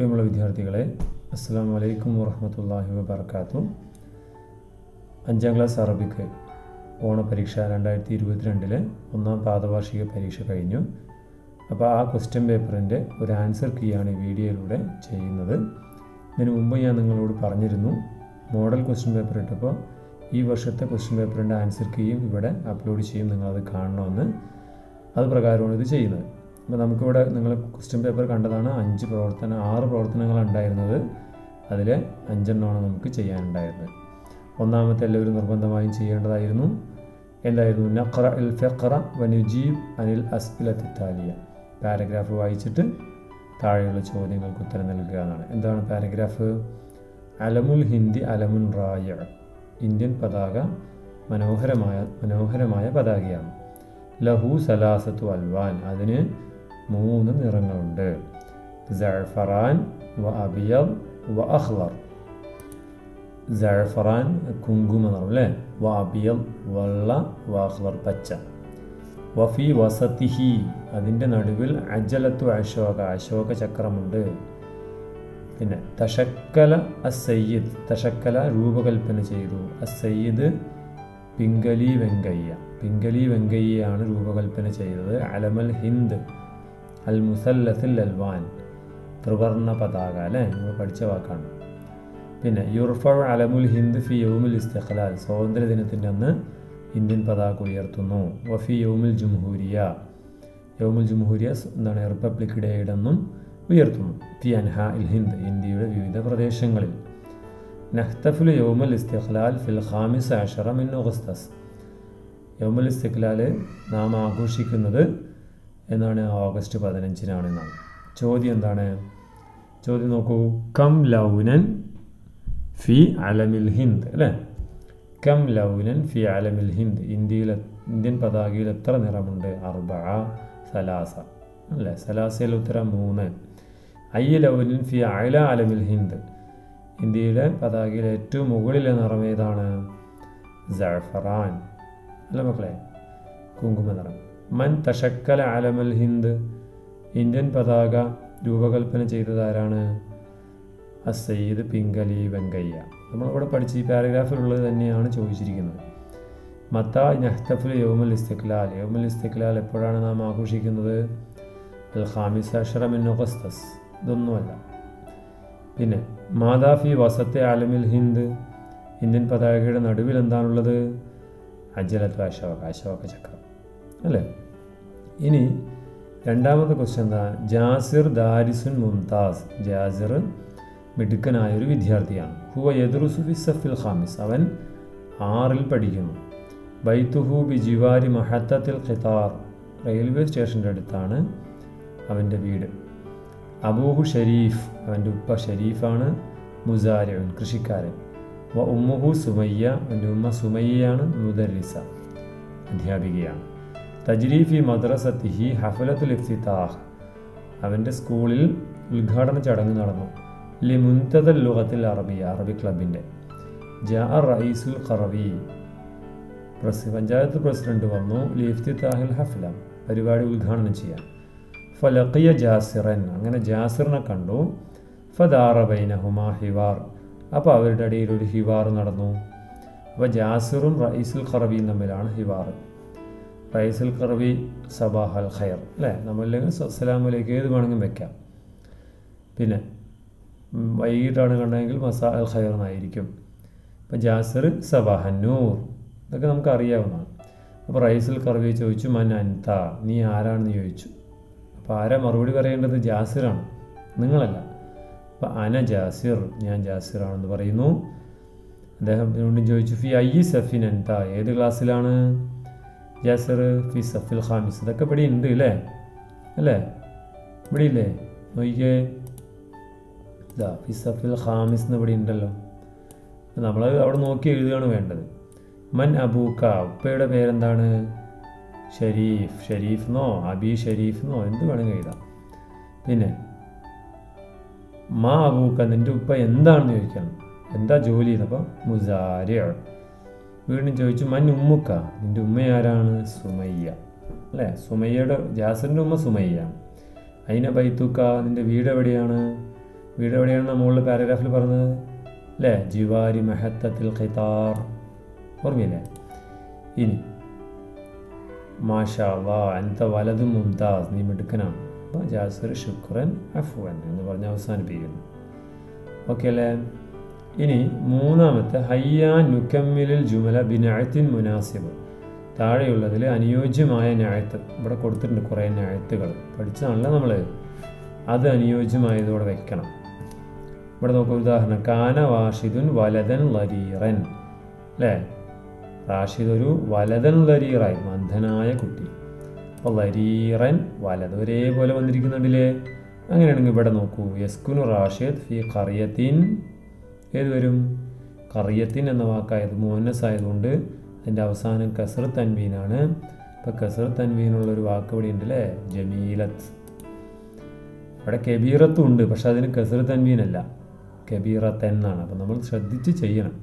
പ്രിയമുള്ള വിദ്യാർത്ഥികളെ അസ്സാം വലൈക്കും വറഹമത്തല്ലാഹി വബർക്കാത്തു അഞ്ചാം ക്ലാസ് അറബിക്ക് ഓണപരീക്ഷ രണ്ടായിരത്തി ഇരുപത്തിരണ്ടിലെ ഒന്നാം പാദവാർഷിക പരീക്ഷ കഴിഞ്ഞു അപ്പോൾ ആ ക്വസ്റ്റ്യൻ പേപ്പറിൻ്റെ ഒരു ആൻസർ കീയാണ് ഈ വീഡിയോയിലൂടെ ചെയ്യുന്നത് ഇതിനു മുമ്പ് ഞാൻ നിങ്ങളോട് പറഞ്ഞിരുന്നു മോഡൽ ക്വസ്റ്റ്യൻ പേപ്പർ ഇട്ടപ്പോൾ ഈ വർഷത്തെ ക്വസ്റ്റ്യൻ പേപ്പറിൻ്റെ ആൻസർ കീയും ഇവിടെ അപ്ലോഡ് ചെയ്യും നിങ്ങളത് കാണണമെന്ന് അത് പ്രകാരമാണ് ഇത് ചെയ്യുന്നത് അപ്പോൾ നമുക്കിവിടെ നിങ്ങൾ ക്വസ്റ്റ്യൻ പേപ്പർ കണ്ടതാണ് അഞ്ച് പ്രവർത്തനം ആറ് പ്രവർത്തനങ്ങളാണ് ഉണ്ടായിരുന്നത് അതിൽ അഞ്ചെണ്ണമാണ് നമുക്ക് ചെയ്യാനുണ്ടായിരുന്നത് ഒന്നാമത്തെ എല്ലാവരും നിർബന്ധമായും ചെയ്യേണ്ടതായിരുന്നു എന്തായിരുന്നു നഖറ ഇൽ ഫെഖറ വനുജീബ് അനിൽ അസ്ഇലത്തി താലിയ പാരഗ്രാഫ് വായിച്ചിട്ട് താഴെയുള്ള ചോദ്യങ്ങൾക്ക് ഉത്തരം നൽകുക എന്നാണ് എന്താണ് പാരഗ്രാഫ് അലമുൽ ഹിന്ദി അലമുൻ റായ ഇന്ത്യൻ പതാക മനോഹരമായ മനോഹരമായ പതാകയാണ് ലഹു സലാസത്തു അൽവാൻ അതിന് മൂന്ന് നിറങ്ങളുണ്ട് ജഅഫറാൻ വ അബിയൽ വ അഖ്ലർ ജഅഫറാൻ കുങ്കുമ നിറം അല്ലേ വ അബിയൽ വെള്ള വ അഖ്ലർ പച്ച വഫി വസത്തിഹി അതിൻ്റെ നടുവിൽ അജലത്തു അശോക അശോക ചക്രമുണ്ട് പിന്നെ തഷക്കല അസയ്യിദ് തഷക്കല രൂപകൽപ്പന ചെയ്തു അസയ്യിദ് പിങ്കലി വെങ്കയ്യ പിങ്കലി വെങ്കയ്യയാണ് രൂപകൽപ്പന ചെയ്തത് അലമൽ ഹിന്ദ് അൽ മുസല്ലത്തിൽ അൽവാൻ ത്രിവർണ പതാക അല്ലേ നമ്മൾ പഠിച്ച വാക്കാണ് പിന്നെ യുർഫ അലമുൽ ഹിന്ദ് ഫി യൗമുൽ ഇസ്തഖലാൽ സ്വാതന്ത്ര്യ ദിനത്തിൻ്റെ അന്ന് ഇന്ത്യൻ പതാക ഉയർത്തുന്നു വഫി യൗമുൽ ജുംഹൂരിയ യൗമുൽ ജുംഹൂരിയ എന്താണ് റിപ്പബ്ലിക് ഡേയുടെ അന്നും ഉയർത്തുന്നു ഫി അൻഹ ഇൽ ഹിന്ദ് ഇന്ത്യയുടെ വിവിധ പ്രദേശങ്ങളിൽ നഹ്തഫുൽ യൗമുൽ ഇസ്തിഖ്ലാൽ ഫിൽ ഖാമിസ് അഷറ മിൻ ഓഗസ്തസ് യൗമുൽ ഇസ്തിഖ്ലാൽ നാം ആഘോഷിക്കുന്നത് എന്നാണ് ഓഗസ്റ്റ് പതിനഞ്ചിനാണ് എന്നാണ് ചോദ്യം എന്താണ് ചോദ്യം നോക്കൂ കം ലൗനൻ ഫി അലമിൽ ഹിന്ദ് അല്ലേ കം ലൗനൻ ഫി അലമിൽ ഹിന്ദ് ഇന്ത്യയിൽ ഇന്ത്യൻ പതാകയിൽ എത്ര നിറമുണ്ട് അർബ സലാസ അല്ലേ സലാസയിൽ ഉത്തരം മൂന്ന് ഐ ലൗനൻ ഫി അല അലമിൽ ഹിന്ദ് ഇന്ത്യയുടെ പതാകയിലെ ഏറ്റവും മുകളിലെ നിറം ഏതാണ് ജഅഫറാൻ അല്ല മക്കളെ കുങ്കുമ നിറം മൻ തഷക്കല അലമൽ ഹിന്ദ് ഇന്ത്യൻ പതാക രൂപകൽപ്പന ചെയ്തതാരാണ് അസയ്യിദ് പിങ്കലി വെങ്കയ്യ നമ്മളിവിടെ പഠിച്ച ഈ പാരഗ്രാഫിലുള്ളത് തന്നെയാണ് ചോദിച്ചിരിക്കുന്നത് മത്ത നഹ്തഫുൽ യൗമുൽ ഇസ്തിക്ലാൽ യൗമുൽ ഇസ്തിക്ലാൽ എപ്പോഴാണ് നാം ആഘോഷിക്കുന്നത് അൽ ഖാമിസ് അഷറമിൻ ഒഗസ്തസ് ഇതൊന്നുമല്ല പിന്നെ മാതാഫി വസത്തെ ആലമിൽ ഹിന്ദ് ഇന്ത്യൻ പതാകയുടെ നടുവിൽ എന്താണുള്ളത് അജലത്വ അശോക അശോക ചക്രം അല്ലേ ഇനി രണ്ടാമത്തെ ക്വസ്റ്റ്യൻ എന്താ ജാസിർ ദാരിസുൻ മുംതാസ് ജാസിർ മിടുക്കനായ ഒരു വിദ്യാർത്ഥിയാണ് ഹുവ യദുറുസുഫി സഫിൽ ഖാമിസ് അവൻ ആറിൽ പഠിക്കുന്നു ബൈത്തുഹു ബി ജിവാരി മഹത്തത്തിൽ ഖിത്താർ റെയിൽവേ സ്റ്റേഷൻ്റെ അടുത്താണ് അവൻ്റെ വീട് അബൂഹു ഷരീഫ് അവൻ്റെ ഉപ്പ ഷരീഫാണ് മുസാരിവൻ കൃഷിക്കാരൻ വ ഉമ്മുഹു സുമയ്യ അവൻ്റെ ഉമ്മ സുമയ്യയാണ് മുദരിസ അധ്യാപികയാണ് തജ്രീഫി മദ്രസത്തിഹി ഹഫലത്തുൽ ഇഫ്തിതാഹ് അവൻ്റെ സ്കൂളിൽ ഉദ്ഘാടന ചടങ്ങ് നടന്നു ലി മുൻതദൽ ലുഹത്തിൽ അറബി അറബി ക്ലബിൻ്റെ ജാ റയീസുൽ ഖറവി പ്രസ് പഞ്ചായത്ത് പ്രസിഡന്റ് വന്നു ലി ഇഫ്തിതാഹിൽ ഹഫല പരിപാടി ഉദ്ഘാടനം ചെയ്യാൻ ഫലഖിയ ജാസിറൻ അങ്ങനെ ജാസിറിനെ കണ്ടു ഫദാറ ബൈനഹുമാ ഹിവാർ അപ്പോൾ അവരുടെ ഇടയിൽ ഒരു ഹിവാർ നടന്നു അപ്പോൾ ജാസിറും റയീസുൽ ഖറവിയും തമ്മിലാണ് ഹിവാർ റയീസുൽ ഖറവി സബാഹ് അൽ ഖൈർ അല്ലേ നമ്മളില്ലെങ്കിൽ അസ്സലാമലേക്ക് ഏത് വേണമെങ്കിലും വെക്കാം പിന്നെ വൈകിട്ടാണ് കണ്ടതെങ്കിൽ മസാ അൽ ഖൈർ എന്നായിരിക്കും ഇപ്പം ജാസിർ സബാഹന്നൂർ ഇതൊക്കെ നമുക്ക് അറിയാവുന്നതാണ് അപ്പോൾ റയീസുൽ ഖറവി ചോദിച്ചു മൻ അൻത നീ ആരാണെന്ന് ചോദിച്ചു അപ്പോൾ ആരാ മറുപടി പറയേണ്ടത് ജാസിറാണ് നിങ്ങളല്ല അപ്പോൾ അന ജാസിർ ഞാൻ ജാസിറാണെന്ന് പറയുന്നു അദ്ദേഹം വീണ്ടും ചോദിച്ചു ഫി ഐ സഫിൻ അൻത ഏത് ക്ലാസ്സിലാണ് ജാസിർ ഫി സഫിൽ ഖാമിസ് ഇതൊക്കെ ഇവിടെ ഉണ്ട് അല്ലേ അല്ലേ ഇവിടെ ഇല്ലേ നോക്കിക്കേ ഇതാ ഫി സഫിൽ ഖാമിസ് എന്ന് ഇവിടെ ഉണ്ടല്ലോ നമ്മൾ അവിടെ നോക്കി എഴുതുകയാണ് വേണ്ടത് മൻ അബൂക്ക ഉപ്പയുടെ പേരെന്താണ് ഷരീഫ് ഷരീഫ് എന്നോ അബി ഷരീഫ് എന്നോ എന്ത് വേണമെങ്കിൽ എഴുതാം പിന്നെ മാ അബൂക്ക നിൻ്റെ ഉപ്പ എന്താണെന്ന് ചോദിക്കണം എന്താ ജോലി എന്നപ്പോൾ മുസാരിയ വീണ്ടും ചോദിച്ചു മൻ ഉമ്മുക്ക നിൻ്റെ ഉമ്മ ആരാണ് സുമയ്യ അല്ലേ സുമയ്യയുടെ ജാസറിൻ്റെ ഉമ്മ സുമയ്യ അയിന ബൈത്തുക്ക നിൻ്റെ വീട് എവിടെയാണ് വീട് എവിടെയാണ് മുകളിൽ പാരഗ്രാഫിൽ പറഞ്ഞത് അല്ലേ ജിവാരി മെഹത്തത്തിൽ ഖിതാർ ഓർമ്മയില്ലേ ഇനി മാഷാ വാ അൻത വലതും മുംതാസ് നീ മിടുക്കനാണ് അപ്പോൾ ജാസിർ ശുക്രൻ അഫ്വൻ എന്ന് പറഞ്ഞ് അവസാനിപ്പിക്കുന്നു ഓക്കെ അല്ലേ ഇനി മൂന്നാമത്തെ ഹയ്യാൻ നുക്കമ്മിലിൽ ജുമല ബിനായത്തിൻ മുനാസിബ് താഴെയുള്ളതിൽ അനുയോജ്യമായ ന്യായത്ത് ഇവിടെ കൊടുത്തിട്ടുണ്ട് കുറേ ന്യായത്തുകൾ പഠിച്ചതാണല്ലോ നമ്മൾ അത് അനുയോജ്യമായതോടെ വെക്കണം ഇവിടെ നോക്കുക ഉദാഹരണം കാന വാഷിദുൻ വലതൻ ലരീറൻ അല്ലേ റാഷിദ് ഒരു വലതൻ ലരീറായി മന്ധനായ കുട്ടി അപ്പോൾ ലരീറൻ വലത് ഒരേപോലെ വന്നിരിക്കുന്നുണ്ടല്ലേ അങ്ങനെയാണെങ്കിൽ ഇവിടെ നോക്കൂ യസ്കുനു റാഷിദ് ഫി കറിയത്തിൻ ഏത് വരും കറിയത്തിൻ എന്ന വാക്കായത് മോനസ് ആയതുകൊണ്ട് അതിൻ്റെ അവസാനം കസർ തൻവീനാണ് ഇപ്പോൾ കസർ തൻവീനുള്ളൊരു വാക്ക് ഇവിടെ ഉണ്ട് അല്ലേ ജമീലത്ത് അവിടെ കബീറത്തും ഉണ്ട് പക്ഷെ അതിന് കസർ തൻവീനല്ല കബീറത്ത് എന്നാണ് അപ്പം നമ്മൾ ശ്രദ്ധിച്ച് ചെയ്യണം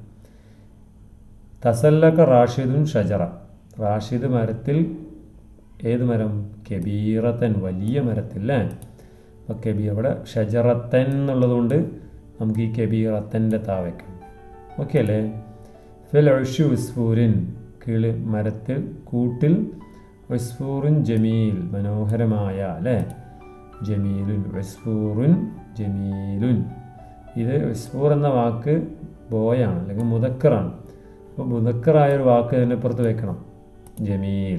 തസല്ലക്ക റാഷിദുൻ ഷജറ റാഷിദ് മരത്തിൽ ഏത് മരം കബീറത്തൻ വലിയ മരത്തിൽ അല്ലേ അപ്പോൾ കബീർ ഇവിടെ ഷജറത്തൻ എന്നുള്ളതുകൊണ്ട് നമുക്ക് ഈ കബീറത്തൻ്റെ താ വയ്ക്കാം ഓക്കെ അല്ലേ ഫിൽ ഒഷു ഉസ്ഫൂരിൻ കിളി മരത്തിൽ കൂട്ടിൽ ഉസ്ഫൂറിൻ ജമീൽ മനോഹരമായ അല്ലേ ജമീലുൻ ഉസ്ഫൂറുൻ ജമീലുൻ ഇത് ഉസ്ഫൂർ എന്ന വാക്ക് ബോയാണ് അല്ലെങ്കിൽ മുതക്കറാണ് അപ്പോൾ മുതക്കറായ ഒരു വാക്ക് അതിനപ്പുറത്ത് വെക്കണം ജമീൽ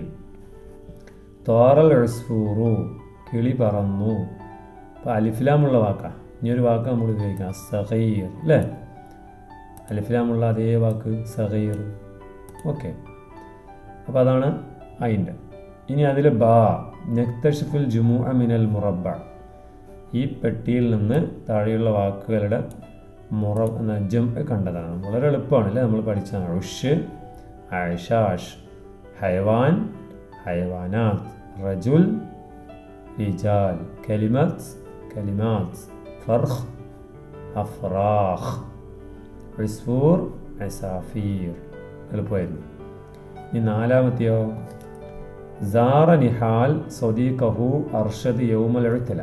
തോറൽ ഉസ്ഫൂറു കിളി പറന്നു അപ്പോൾ അലിഫിലാമുള്ള വാക്കാണ് ഇനി ഒരു വാക്ക് നമ്മൾ ഉപയോഗിക്കാം സഹീർ അല്ലേ അലിഫിലാമുള്ള അതേ വാക്ക് സഹീർ ഓക്കെ അപ്പോൾ അതാണ് അതിൻ്റെ ഇനി അതിൽ ബാ നക്തഷിഫുൽ ജുമു അമിനൽ മുറബ ഈ പെട്ടിയിൽ നിന്ന് താഴെയുള്ള വാക്കുകളുടെ മുറ നജം കണ്ടതാണ് വളരെ എളുപ്പമാണ് അല്ലേ നമ്മൾ പഠിച്ചതാണ് ഉഷ് ആഷാഷ് ഹൈവാൻ ഹൈവാനാത്ത് റജുൽ റിജാൽ കലിമത്ത് കലിമാത്ത് ഫർഹ് അഫ്രാഹ് ഉസ്ഫൂർ അസാഫീർ എളുപ്പമായിരുന്നു ഇനി നാലാമത്തെയോ സാറ നിഹാൽ സ്വദീഖഹു അർഷദ് യൗമൽ എഴുത്തല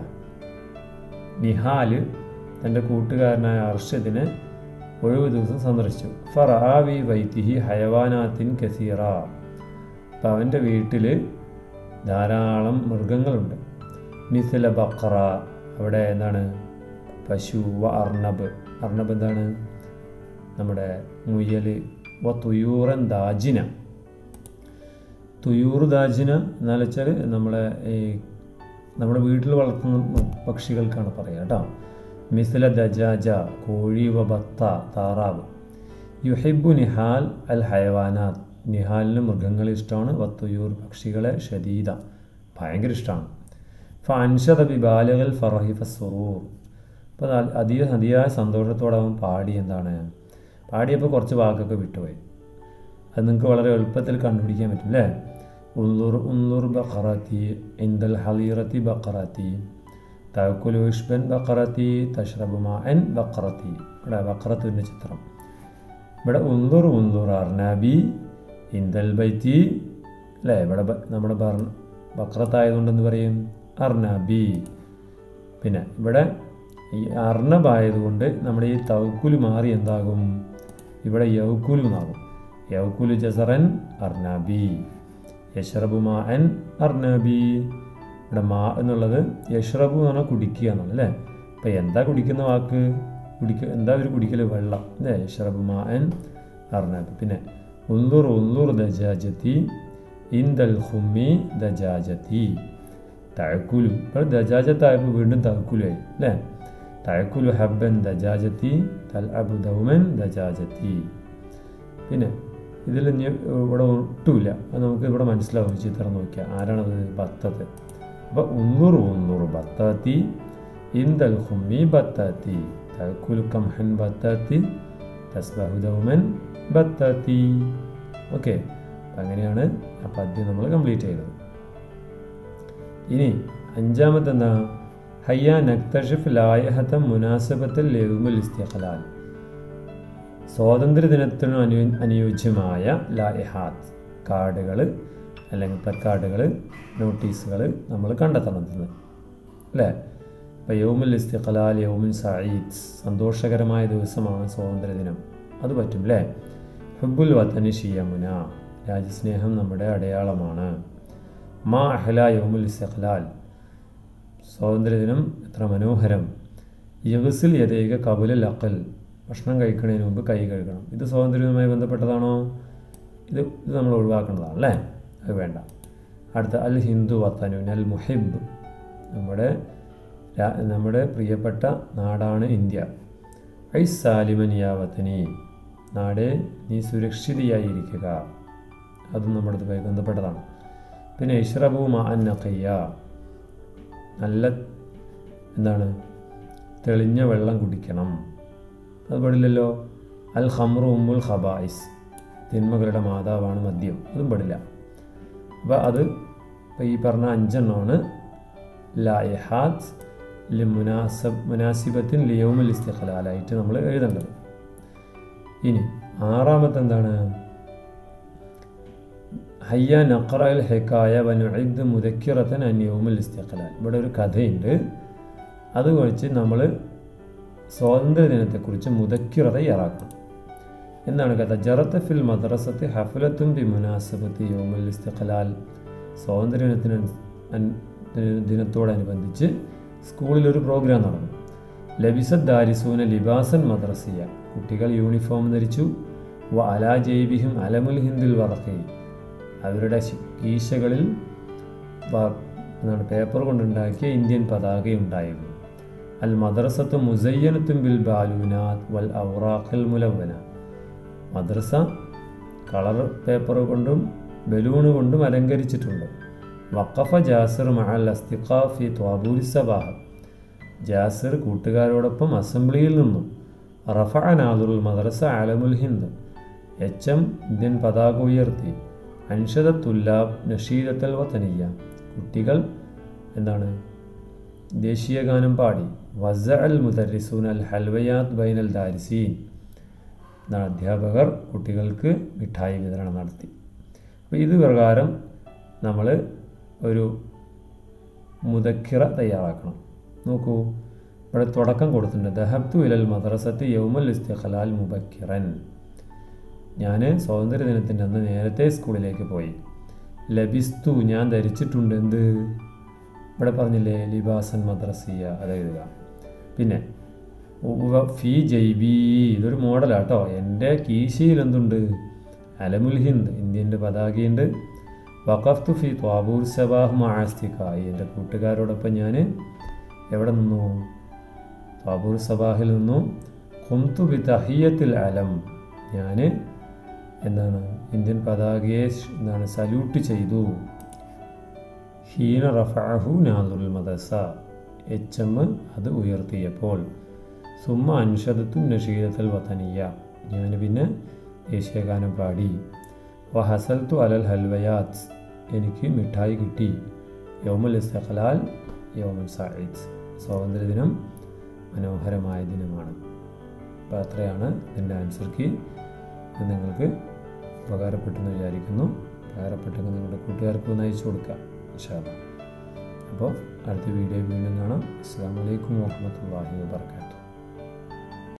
നിഹാൽ തൻ്റെ കൂട്ടുകാരനായ അർഷദിനെ ഒഴിവ് ദിവസം സന്ദർശിച്ചു ഫറാവി വൈത്തിഹി ഹയവാനാത്തിൻ കസീറ അപ്പം അവൻ്റെ വീട്ടിൽ ധാരാളം മൃഗങ്ങളുണ്ട് മിസില ബക്കറ അവിടെ എന്താണ് പശു വ അർണബ് അർണബ് എന്താണ് നമ്മുടെ മുയൽ വ തുയൂറൻ ദാജിന തുയൂർ ദാജിന എന്നാല് വെച്ചാൽ നമ്മളെ ഈ നമ്മുടെ വീട്ടിൽ വളർത്തുന്ന പക്ഷികൾക്കാണ് പറയുക കേട്ടോ മിസില ദജാജ കോഴി വ ബത്ത താറാവ് യുഹിബു നിഹാൽ അൽ ഹയവാനാത്ത് നിഹാലിന് മൃഗങ്ങളെ ഇഷ്ടമാണ് വത്തുയൂർ പക്ഷികളെ ഷദീദ ഭയങ്കര ഇഷ്ടമാണ് ഫൻഷദ ബിബാലകൽ ഫറഹിഫ സുറൂർ അപ്പോൾ അധിക അതിയായ സന്തോഷത്തോടെ അവൻ പാടി എന്താണ് പാടിയപ്പോൾ കുറച്ച് വാക്കൊക്കെ വിട്ടുപോയി അത് നിങ്ങൾക്ക് വളരെ എളുപ്പത്തിൽ കണ്ടുപിടിക്കാൻ പറ്റും അല്ലേ ഉള്ളൂർ ഉള്ളൂർ ബക്കറാത്തി ഇന്ദൽ ഹലീറത്തി ബക്കറാത്തി തവക്കുലു ഇഷ്ബൻ ബക്കറത്തി തഷ്റബുമാ എൻ ബക്കറത്തി ഇവിടെ ബക്കറത്തിൻ്റെ ചിത്രം ഇവിടെ ഉന്ദുർ ഉന്ദുർ അർനാബി ഇന്ദൽ ബൈത്തി അല്ലേ ഇവിടെ ബ- നമ്മുടെ ബർ ബക്രത്തായതുകൊണ്ടെന്ന് പറയും അർനാബി പിന്നെ ഇവിടെ ഈ അർണബായതുകൊണ്ട് നമ്മുടെ ഈ തവക്കുല് മാറി എന്താകും ഇവിടെ യൗക്കുലു എന്നാകും യൗക്കുലു ജസറൻ അർനാബി യഷ്റബു മാ എൻ അർനാബി ഇവിടെ മാ എന്നുള്ളത് യഷ്റബു എന്ന് പറഞ്ഞാൽ കുടിക്കുക എന്നാണ് അല്ലേ അപ്പം എന്താ കുടിക്കുന്ന വാക്ക് കുടിക്ക എന്താ ഒരു കുടിക്കൽ വെള്ളം അല്ലേ യഷ്റബു മാ എൻ അർനാബി പിന്നെ ഉന്ദുർ ഉന്ദുർ ദജാജത്തി ഇന്ദൽ ഹുമ്മി ദജാജത്തി തഴക്കുലു ഇപ്പോൾ ദജാജത്തായപ്പോൾ വീണ്ടും തഴക്കുലായി അല്ലേ തഴക്കുലു ഹബ്ബൻ ദജാജത്തി തൽ അബു ദൗമൻ ദജാജത്തി പിന്നെ ഇതിൽ ഇനി ഇവിടെ ഒട്ടുമില്ല അത് നമുക്ക് ഇവിടെ മനസ്സിലാവും ഈ ചിത്രം നോക്കിയാൽ ആരാണത് ബത്തത്ത് അപ്പോൾ ഉന്നൂറ് ഉന്നൂറ് ബത്താത്തി ഇന്ദൽ ഹുമ്മി ബത്താത്തി തഴക്കുലു കംഹൻ ബത്താത്തി തസ്ബഹു ദൗമൻ ബത്താത്തി ഓക്കെ അങ്ങനെയാണ് ആ പദ്യം നമ്മൾ കംപ്ലീറ്റ് ചെയ്തത് ഇനി അഞ്ചാമത്തെ എന്താ ഹയ്യ നക്തഷിഫ് ലായഹത്തം മുനാസബത്തിൽ ലെവുമുൽ ഇസ്തിഖലാൽ സ്വാതന്ത്ര്യദിനത്തിനു അനു അനുയോജ്യമായ ലായഹാത്ത് കാർഡുകൾ അല്ലെങ്കിൽ പ്ലക്കാർഡുകൾ നോട്ടീസുകൾ നമ്മൾ കണ്ടെത്തണം ഇന്ന് അല്ലേ അപ്പോൾ യൗമുൽ ഇസ്തിഖലാൽ യൗമുൻ സഈദ് സന്തോഷകരമായ ദിവസമാണ് സ്വാതന്ത്ര്യദിനം അത് പറ്റും അല്ലേ ഹുബുൽ വത്തനി ഷിയമുന രാജ്യസ്നേഹം നമ്മുടെ അടയാളമാണ് മാ അഹ്ല യൗമുൽ ഇസ്തിഖലാൽ സ്വാതന്ത്ര്യദിനം എത്ര മനോഹരം യഗസിൽ യഥേക കബുലൽ അക്കൽ ഭക്ഷണം കഴിക്കുന്നതിന് മുമ്പ് കൈ കഴുകണം ഇത് സ്വാതന്ത്ര്യവുമായി ബന്ധപ്പെട്ടതാണോ ഇത് ഇത് നമ്മൾ ഒഴിവാക്കേണ്ടതാണ് അല്ലേ അത് വേണ്ട അടുത്ത അൽ ഹിന്ദു വത്തനുൻ അൽ മുഹിബ് നമ്മുടെ രാ- നമ്മുടെ പ്രിയപ്പെട്ട നാടാണ് ഇന്ത്യ ഐ സാലിമൻ യാ വത്തനി നാടെ നീ സുരക്ഷിതയായിരിക്കുക അതും നമ്മുടെ ഇതുമായി ബന്ധപ്പെട്ടതാണ് പിന്നെ ഇഷ്റബു മാ അൻ നഖയ്യ നല്ല എന്താണ് തെളിഞ്ഞ വെള്ളം കുടിക്കണം അത് പാടില്ലല്ലോ അൽ ഖമ്രു ഉമ്മുൽ ഖബായിസ് തിന്മകളുടെ മാതാവാണ് മദ്യം അതും പാടില്ല അപ്പോൾ അത് ഇപ്പോൾ ഈ പറഞ്ഞ അഞ്ചെണ്ണമാണ് ലായഹാത്ത് ലി മുനാസബ് മുനാസിബത്തിൻ ലിയവുമുൽ ഇസ്തിഖലാലായിട്ട് നമ്മൾ എഴുതേണ്ടത് ഇനി ആറാമത്തെ എന്താണ് ഹയ്യ നഖറൽ ഹെക്കായ വനുഇദ് മുദക്കിറത്തൻ അന്യവുമുൽ ഇസ്തിഖലാൽ ഇവിടെ ഒരു കഥയുണ്ട് അത് കഴിച്ച് നമ്മൾ സ്വാതന്ത്ര്യദിനത്തെക്കുറിച്ച് മുദക്കിറ തയ്യാറാക്കണം എന്താണ് കഥ ജറത്ത് ഫിൽ മദ്രസത്ത് ഹഫലത്തും ബി മുനാസബത്ത് യോമുൽ ഇസ്തിഖലാൽ സ്വാതന്ത്ര്യദിനത്തിന് അൻ- ദിനത്തോടനുബന്ധിച്ച് സ്കൂളിലൊരു പ്രോഗ്രാം നടന്നു ലബിസത് ദാരിസൂന ലിബാസൻ മദ്രസിയ കുട്ടികൾ യൂണിഫോം ധരിച്ചു വ അലാ ജൈബിഹിം അലമുൽ ഹിന്ദുൽ വറക്കി അവരുടെ ശി- കീശകളിൽ വ- എന്താണ് പേപ്പർ കൊണ്ടുണ്ടാക്കിയ ഇന്ത്യൻ പതാകയുണ്ടായിരുന്നു അൽ മദ്രസത്ത് മുസയ്യനത്തും ബിൽ ബാലൂനാത്ത് വൽ ഔറാഖൽ മുലവന മദ്രസ കളർ പേപ്പർ കൊണ്ടും ബലൂണ് കൊണ്ടും അലങ്കരിച്ചിട്ടുണ്ട് വഖഫ ജാസിർ മഹൽ അസ്തിഖാഫി ത്വാബൂരി സബാഹ ജാസിർ കൂട്ടുകാരോടൊപ്പം അസംബ്ലിയിൽ നിന്നും റഫ നാദുൽ മദ്രസ ആലമുൽ ഹിന്ദ് എച്ച് എം ഇന്ത്യൻ പതാക ഉയർത്തി അൻഷദത്തുല്ലാബ് നഷീദത്തൽ വത്തനിയ കുട്ടികൾ എന്താണ് ദേശീയ ഗാനം പാടി വസ അൽ മുദരിസൂൻ അൽ ഹൽവയാത്ത് ബൈനൽ ദാരിസീൻ എന്നാണ് അധ്യാപകർ കുട്ടികൾക്ക് മിഠായി വിതരണം നടത്തി അപ്പോൾ ഇത് പ്രകാരം നമ്മൾ ഒരു മുദക്കിറ തയ്യാറാക്കണം നോക്കൂ ഇവിടെ തുടക്കം കൊടുത്തിട്ടുണ്ട് ദഹബ്തു ഇലൽ മദ്രസത്ത് യൗമൽ ഇസ്തിഖലാൽ മുബക്കിറൻ ഞാൻ സ്വാതന്ത്ര്യദിനത്തിൻ്റെ അന്ന് നേരത്തെ സ്കൂളിലേക്ക് പോയി ലബിസ്തു ഞാൻ ധരിച്ചിട്ടുണ്ട് എന്ത് ഇവിടെ പറഞ്ഞില്ലേ ലിബാസൻ മദ്രസിയ അത് എഴുതുക പിന്നെ ഉവ ഫി ജൈബി ഇതൊരു മോഡലാട്ടോ എൻ്റെ കീശയിൽ എന്തുണ്ട് അലമുൽ ഹിന്ദ് ഇന്ത്യൻ്റെ പതാകയുണ്ട് വഖഫ്തു ഫി ത്വാബൂർ സബാഹ് മാസ്തിക്കായി എൻ്റെ കൂട്ടുകാരോടൊപ്പം ഞാൻ എവിടെ നിന്നു ത്വാബൂർ സബാഹിൽ നിന്നു ഖുംതു ബി തഹിയത്തിൽ അലം ഞാൻ എന്താണ് ഇന്ത്യൻ പതാകയെ ഷ്- എന്താണ് സല്യൂട്ട് ചെയ്തു ഹീന റഫഅഹു നാദുൽ മദസ എച്ച് എം അത് ഉയർത്തിയപ്പോൾ സുമ്മ അൻഷദത്തു നഷീദത്തൽ വതനിയ ഞാൻ പിന്നെ ദേശീയഗാനം പാടി വഹസൽത്തു അലൽ ഹൽവയാത്ത് എനിക്ക് മിഠായി കിട്ടി യൗമുൽ ഇസ്തഖലാൽ യൗമുൽ സഈദ് സ്വാതന്ത്ര്യദിനം മനോഹരമായ ദിനമാണ് അപ്പോൾ അത്രയാണ് ഇതിൻ്റെ ആൻസർ കീ ഇത് നിങ്ങൾക്ക് ഉപകാരപ്പെട്ടെന്ന് വിചാരിക്കുന്നു ഉപകാരപ്പെട്ടെങ്കിൽ നിങ്ങളുടെ കൂട്ടുകാർക്ക് ഒന്ന് അയച്ചു കൊടുക്കുക ഇൻഷാ അല്ലാ. അപ്പോൾ അടുത്ത വീഡിയോ വീണ്ടും കാണാം അസ്സാം വലൈക്കും വാഹമത്തല്ലാഹി വാബർക്കാത്തു